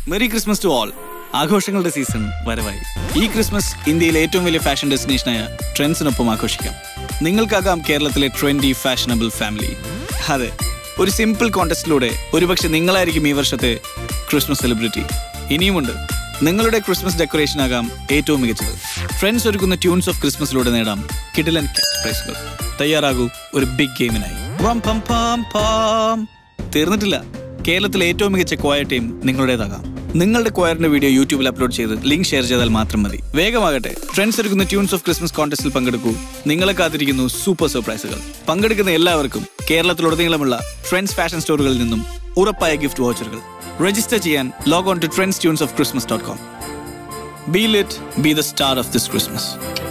Maria Christmas to all ആഘോഷങ്ങളുടെ season വരവായി ഈ ക്രിസ്മസ് ഇന്ത്യയിലെ ഏറ്റവും വലിയ ഫാഷൻ ഡെസ്റ്റിനേഷനായ ട്രെൻഡ്സിനൊപ്പം ആഘോഷിക്കാം നിങ്ങൾക്കാകാം കേരളത്തിലെ ട്രെൻഡി ഫാഷനബിൾ ഫാമിലി അതെ ഒരു സിമ്പിൾ കോntestലൂടെ ഒരുപക്ഷെ നിങ്ങളായിരിക്കും ഈ വർഷത്തെ ക്രിസ്മസ് സെലിബ്രിറ്റി ഇനിയുമുണ്ട് നിങ്ങളുടെ ക്രിസ്മസ് ഡെക്കറേഷൻ ആകാം ഏറ്റവും മികച്ചത് ഫ്രണ്ട്സ് ഒരുക്കുന്ന ട്യൂൺസ് ഓഫ് ക്രിസ്മസിലൂടെ നേടാം കിഡിലൻ പ്രൈസുകൾ തയ്യാറാകൂ ഒരു ബിഗ് ഗെയിമിനായി പം പം പം പം. തീർന്നിട്ടില്ല കേരളത്തിലെ ഏറ്റവും മികച്ച ക്വയർ ടീം നിങ്ങളുടേതാകാം നിങ്ങളുടെ ക്വയറിന്റെ വീഡിയോ യൂട്യൂബിൽ അപ്ലോഡ് ചെയ്ത് ലിങ്ക് ഷെയർ ചെയ്താൽ മാത്രം മതി വേഗമാകട്ടെ ഫ്രണ്ട്സ് എടുക്കുന്ന ട്യൂൺസ് ഓഫ് ക്രിസ്മസ് കോntestൽ പങ്കെടുക്കൂ നിങ്ങളെ കാത്തിരിക്കുന്നു സൂപ്പർ സർപ്രൈസുകൾ പങ്കെടുക്കുന്ന എല്ലാവർക്കും കേരളത്തിലുടനീളമുള്ള ഫ്രണ്ട്സ് ഫാഷൻ സ്റ്റോറുകളിൽ നിന്നും ഉറപ്പായ ഗിഫ്റ്റ് വോച്ചറുകൾ രജിസ്റ്റർ ചെയ്യാൻ log on to trends tunes of Christmas dot com be lit be the star of this Christmas